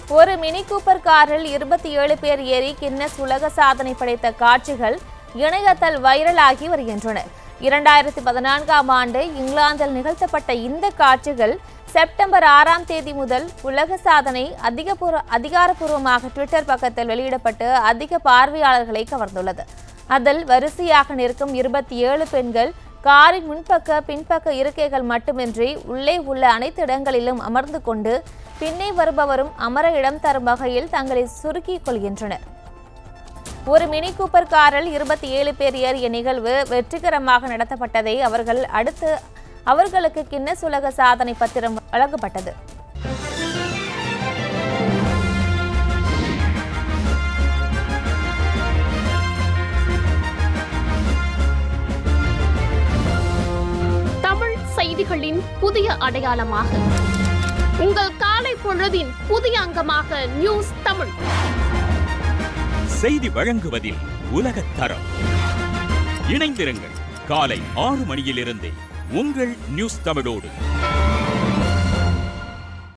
ஒரு mini Cooper காரில் இருபத்தி ஏழு பேர் ஏறி கின்னஸ் உலக சாதனை படைத்த காட்சிகள் இணையத்தில் வைரலாகி வருகின்றன இரண்டாயிரத்தி பதினான்காம் ஆண்டு இங்கிலாந்தில் நிகழ்த்தப்பட்ட இந்த காட்சிகள் செப்டம்பர் ஆறாம் தேதி முதல் உலக சாதனை அதிகபூர்வ அதிகாரப்பூர்வமாக ட்விட்டர் பக்கத்தில் வெளியிடப்பட்டு அதிக பார்வையாளர்களை கவர்ந்துள்ளது அதில் வரிசையாக நிற்கும் இருபத்தி ஏழு பெண்கள் காரின் முன்பக்க பின்பக்க இருக்கைகள் மட்டுமின்றி உள்ளே உள்ள அனைத்து இடங்களிலும் அமர்ந்து கொண்டு பின்னே வருபவரும் அமர இடம் தரும் வகையில் தங்களை சுருக்கிக் கொள்கின்றனர் ஒரு மினி கூப்பர் காரில் இருபத்தி ஏழு பேர் ஏறிய நிகழ்வு வெற்றிகரமாக நடத்தப்பட்டதை அவர்கள் அடுத்து அவர்களுக்கு கின்னஸ் உலக சாதனை பத்திரம் வழங்கப்பட்டது தமிழ் செய்திகளின் புதிய அடையாளமாக உங்கள் காலை பொழுதின் புதிய அங்கமாக நியூஸ் தமிழ் செய்தி வழங்குவதில் உலகத் தரம் இணைந்திருங்கள் காலை ஆறு மணியிலிருந்தே உங்கள் நியூஸ் தமிழோடு